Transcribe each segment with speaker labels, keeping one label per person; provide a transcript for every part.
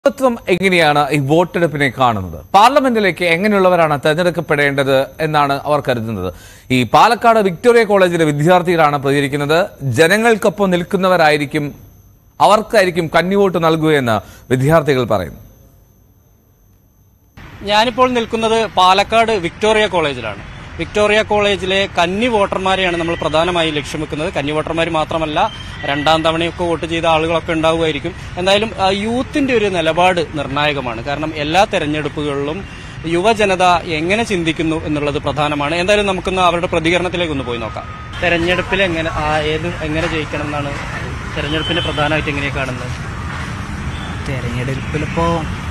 Speaker 1: നേതൃത്വം എങ്ങനെയാണ് ഈ വോട്ടെടുപ്പിനെ കാണുന്നത് പാർലമെന്റിലേക്ക് എങ്ങനെയുള്ളവരാണ് തെരഞ്ഞെടുക്കപ്പെടേണ്ടത് എന്നാണ് അവർ കരുതുന്നത് ഈ പാലക്കാട് വിക്ടോറിയ കോളേജിലെ വിദ്യാർത്ഥികളാണ് പ്രചരിക്കുന്നത് ജനങ്ങൾക്കൊപ്പം നിൽക്കുന്നവരായിരിക്കും അവർക്കായിരിക്കും കന്നിവോട്ട് നൽകുകയെന്ന് വിദ്യാർത്ഥികൾ പറയുന്നു
Speaker 2: ഞാനിപ്പോൾ നിൽക്കുന്നത് പാലക്കാട് വിക്ടോറിയ കോളേജിലാണ് വിക്ടോറിയ കോളേജിലെ കന്നി വോട്ടർമാരെയാണ് നമ്മൾ പ്രധാനമായും ലക്ഷ്യം വെക്കുന്നത് കന്നി വോട്ടർമാർ മാത്രമല്ല രണ്ടാം തവണയൊക്കെ വോട്ട് ചെയ്ത ആളുകളൊക്കെ ഉണ്ടാവുമായിരിക്കും എന്തായാലും ആ, യൂത്തിന്റെ ഒരു നിലപാട് നിർണായകമാണ് കാരണം എല്ലാ തെരഞ്ഞെടുപ്പുകളിലും യുവജനത എങ്ങനെ ചിന്തിക്കുന്നു എന്നുള്ളത് പ്രധാനമാണ് എന്തായാലും നമുക്കൊന്ന് അവരുടെ പ്രതികരണത്തിലേക്ക് ഒന്ന് പോയി നോക്കാം തെരഞ്ഞെടുപ്പിൽ എങ്ങനെ ആ, ഏത് എങ്ങനെ ജയിക്കണം എന്നാണ് തെരഞ്ഞെടുപ്പിനെ പ്രധാനമായിട്ട് എങ്ങനെയാണ് കാണുന്നത്
Speaker 3: തെരഞ്ഞെടുപ്പിലിപ്പോ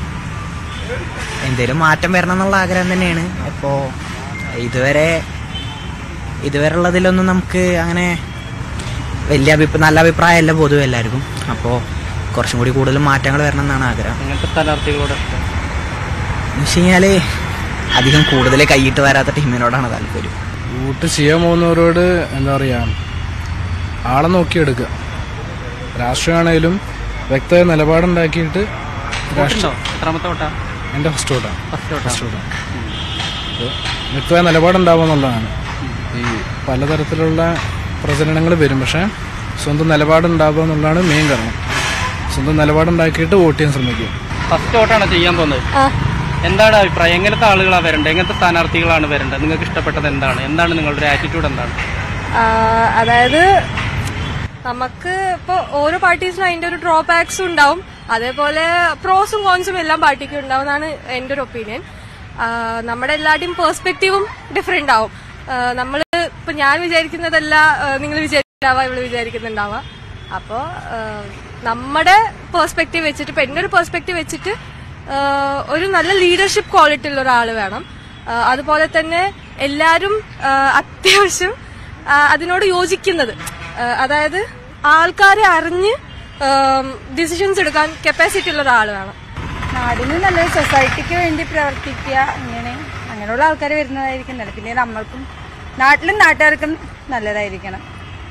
Speaker 3: എന്തേലും മാറ്റം വരണം എന്നുള്ള ആഗ്രഹം തന്നെയാണ് അപ്പോ ഇതുവരെ ഇതുവരെ ഉള്ളതിലൊന്നും നമുക്ക് അങ്ങനെ വലിയ അഭിപ്രായ നല്ല അഭിപ്രായമല്ല പൊതുവെ എല്ലാവർക്കും അപ്പോൾ കുറച്ചും കൂടി കൂടുതൽ മാറ്റങ്ങൾ വരണം എന്നാണ് ആഗ്രഹം
Speaker 2: അങ്ങനത്തെ സ്ഥാനാർത്ഥികളോടൊക്കെ
Speaker 3: എന്ന് വെച്ച് കഴിഞ്ഞാല് അധികം കൂടുതൽ കൈയിട്ട് വരാത്ത ടീമിനോടാണ് താല്പര്യം
Speaker 4: വോട്ട് ചെയ്യാൻ പോകുന്നവരോട് എന്താ പറയുക ആളെ നോക്കിയെടുക്കുക രാഷ്ട്രീയമാണേലും വ്യക്തമായ നിലപാടുണ്ടാക്കിയിട്ട് രാഷ്ട്രീയ
Speaker 2: വോട്ടുണ്ടോ എത്രാമത്തെ വോട്ടാ
Speaker 4: എൻ്റെ ഫസ്റ്റ് വോട്ടാണ്
Speaker 2: ഫസ്റ്റ് വോട്ടാ
Speaker 4: ഫസ്റ്റ് വോട്ടാണ് അപ്പോൾ വ്യക്തമായ നിലപാടുണ്ടാവുക എന്നുള്ളതാണ് ഈ പലതരത്തിലുള്ള പ്രചരണങ്ങൾ വരും പക്ഷേ സ്വന്തം നിലപാടുണ്ടാവുക എന്നുള്ളതാണ് മെയിൻ കാരണം സ്വന്തം നിലപാടുണ്ടാക്കിയിട്ട് വോട്ട് ചെയ്യാൻ ശ്രമിക്കുക
Speaker 2: ഫസ്റ്റ് വോട്ടാണ് ചെയ്യാൻ പോകുന്നത് എന്താണ് അഭിപ്രായം എങ്ങനത്തെ ആളുകളാണ് വരേണ്ടത് എങ്ങനത്തെ സ്ഥാനാർത്ഥികളാണ് വരേണ്ടത് നിങ്ങൾക്ക് ഇഷ്ടപ്പെട്ടത് എന്താണ് എന്താണ് നിങ്ങളുടെ ആറ്റിറ്റ്യൂഡ് എന്താണ്
Speaker 5: ആ, അതായത് നമുക്ക് ഇപ്പോൾ ഓരോ പാർട്ടീസിനും അതിന്റെ ഒരു ഡ്രോബാക്സും ഉണ്ടാവും അതേപോലെ പ്രോസും കോൺസും എല്ലാം പാർട്ടിക്ക് ഉണ്ടാവും എന്നാണ് എൻ്റെ ഒരു ഒപ്പീനിയൻ നമ്മുടെ എല്ലാവരുടെയും പേഴ്സ്പെക്റ്റീവും ഡിഫറെന്റ് ആവും നമ്മൾ ഇപ്പൊ ഞാൻ വിചാരിക്കുന്നതല്ല നിങ്ങൾ വിചാരിക്കാവാ ഇവള് വിചാരിക്കുന്നുണ്ടാവുക അപ്പോൾ നമ്മുടെ പേഴ്സ്പെക്റ്റീവ് വെച്ചിട്ട് ഇപ്പൊ എൻ്റെ ഒരു പേഴ്സ്പെക്റ്റീവ് വെച്ചിട്ട് ആ, ഒരു നല്ല ലീഡർഷിപ്പ് ക്വാളിറ്റി ഉള്ള ഒരാൾ വേണം ആ, അതുപോലെ തന്നെ എല്ലാവരും ആ, അത്യാവശ്യം ആ, അതിനോട് യോജിക്കുന്നത് ആ, അതായത് ആൾക്കാരെ അറിഞ്ഞ് ഡിസിഷൻസ് എടുക്കാൻ കപ്പാസിറ്റി ഉള്ള ഒരാൾ വേണം
Speaker 6: നാടിന് നല്ലൊരു സൊസൈറ്റിക്ക് വേണ്ടി പ്രവർത്തിക്കുക അങ്ങനെ അങ്ങനെയുള്ള ആൾക്കാർ വരുന്നതായിരിക്കും നല്ലത് പിന്നെ നമ്മൾക്കും നാട്ടിലും നാട്ടുകാർക്കും നല്ലതായിരിക്കണം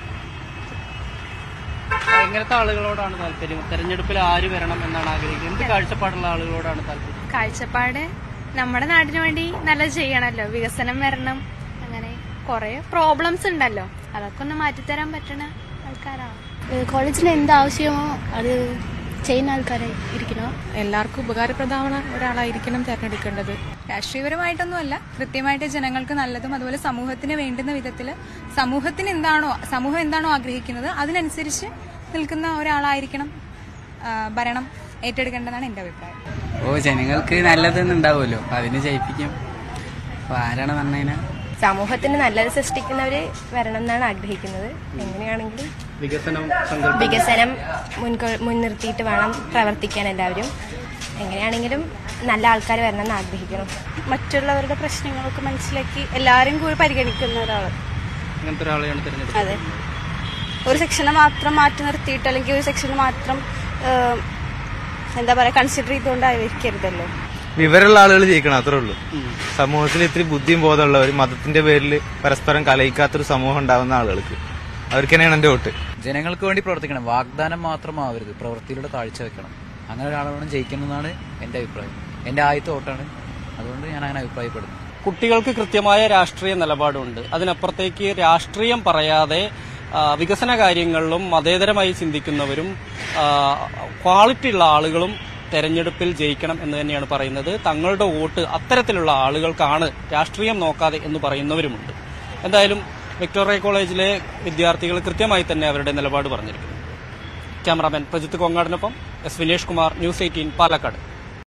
Speaker 2: എങ്ങനത്തെ ആളുകളോടാണ് താല്പര്യം തെരഞ്ഞെടുപ്പിൽ ആര് വരണം എന്നാണ് ആഗ്രഹിക്കുന്നത് എന്ത് കാഴ്ചപ്പാടുള്ള ആളുകളോടാണ് താല്പര്യം
Speaker 7: കാഴ്ചപ്പാട് നമ്മുടെ നാടിന് വേണ്ടി നല്ലത് ചെയ്യണമല്ലോ വികസനം വരണം അങ്ങനെ കുറെ പ്രോബ്ലംസ് ഉണ്ടല്ലോ അതൊക്കെ ഒന്ന് മാറ്റിത്തരാൻ പറ്റണ ആൾക്കാരാണ്
Speaker 8: കോളേജിന് എന്താവശ്യമോ അത് ചെയ്യുന്ന ആൾക്കാരെ ഇരിക്കണം
Speaker 9: എല്ലാവർക്കും ഉപകാരപ്രദമാവുന്ന ഒരാളായിരിക്കണം തിരഞ്ഞെടുക്കേണ്ടത്
Speaker 6: രാഷ്ട്രീയപരമായിട്ടൊന്നുമല്ല കൃത്യമായിട്ട് ജനങ്ങൾക്ക് നല്ലതും അതുപോലെ സമൂഹത്തിന് വേണ്ടുന്ന വിധത്തിൽ സമൂഹത്തിന് എന്താണോ സമൂഹം എന്താണോ ആഗ്രഹിക്കുന്നത് അതിനനുസരിച്ച് നിൽക്കുന്ന ഒരാളായിരിക്കണം ആ, ഭരണം ഏറ്റെടുക്കേണ്ടതാണ് എൻ്റെ അഭിപ്രായം
Speaker 3: ഓ ജനങ്ങൾക്ക് നല്ലതെന്നുണ്ടാവുമല്ലോ അതിന് ജയിപ്പിക്കും അപ്പൊ ആരാണ് പറഞ്ഞതിനാ
Speaker 8: സമൂഹത്തിന് നല്ലത് സൃഷ്ടിക്കുന്നവര് വരണം എന്നാണ് ആഗ്രഹിക്കുന്നത് എങ്ങനെയാണെങ്കിലും
Speaker 2: വികസനം സങ്കല്പം
Speaker 8: വികസനം മുൻകൊ- മുൻനിർത്തിയിട്ട് വേണം പ്രവർത്തിക്കാൻ എല്ലാവരും എങ്ങനെയാണെങ്കിലും നല്ല ആൾക്കാർ വരണം എന്ന് ആഗ്രഹിക്കണം
Speaker 7: മറ്റുള്ളവരുടെ പ്രശ്നങ്ങളൊക്കെ മനസ്സിലാക്കി എല്ലാവരും കൂടി പരിഗണിക്കുന്ന ഒരാൾ
Speaker 2: അങ്ങനത്തെ ഒരാളെയാണ് തിരഞ്ഞെടുക്കുന്നത്
Speaker 7: അതെ ഒരു സെക്ഷനെ മാത്രം മാറ്റി നിർത്തിയിട്ട് അല്ലെങ്കിൽ ഒരു സെക്ഷന് മാത്രം ഏഹ്, എന്താ പറയാ കൺസിഡർ ചെയ്തുകൊണ്ടായിരിക്കരുതല്ലോ
Speaker 10: വിവരമുള്ള ആളുകൾ ജയിക്കണം അത്രേ ഉള്ളൂ സമൂഹത്തിൽ ഇത്തിരി ബുദ്ധിയും ബോധമുള്ളവർ മതത്തിന്റെ പേരിൽ പരസ്പരം കലയിക്കാത്തൊരു സമൂഹം ഉണ്ടാവുന്ന ആളുകൾക്ക് അവർക്ക് തന്നെയാണ് എന്റെ വോട്ട്
Speaker 3: ജനങ്ങൾക്ക് വേണ്ടി പ്രവർത്തിക്കണം വാഗ്ദാനം മാത്രമാവരുത് പ്രവൃത്തിയിലൂടെ താഴ്ച വെക്കണം അങ്ങനെ ഒരാളാണ് ജയിക്കുന്നതാണ് എന്റെ അഭിപ്രായം എന്റെ ആദ്യത്തെ വോട്ടാണ് അതുകൊണ്ട് ഞാൻ അങ്ങനെ അഭിപ്രായപ്പെടുന്നു
Speaker 2: കുട്ടികൾക്ക് കൃത്യമായ രാഷ്ട്രീയ നിലപാടുണ്ട് അതിനപ്പുറത്തേക്ക് രാഷ്ട്രീയം പറയാതെ ആ, വികസന കാര്യങ്ങളിലും മതേതരമായി ചിന്തിക്കുന്നവരും ആ, ക്വാളിറ്റി ഉള്ള ആളുകളും തെരഞ്ഞെടുപ്പിൽ ജയിക്കണം എന്ന് തന്നെയാണ് പറയുന്നത് തങ്ങളുടെ വോട്ട് അത്തരത്തിലുള്ള ആളുകൾക്കാണ് രാഷ്ട്രീയം നോക്കാതെ എന്ന് പറയുന്നവരുമുണ്ട് എന്തായാലും വിക്ടോറിയ കോളേജിലെ വിദ്യാർത്ഥികൾ കൃത്യമായി തന്നെ അവരുടെ നിലപാട് പറഞ്ഞിരിക്കുന്നു ക്യാമറാമാൻ പ്രജിത്ത് കൊങ്ങാടിനൊപ്പം S Vinesh Kumar News eighteen Palakkad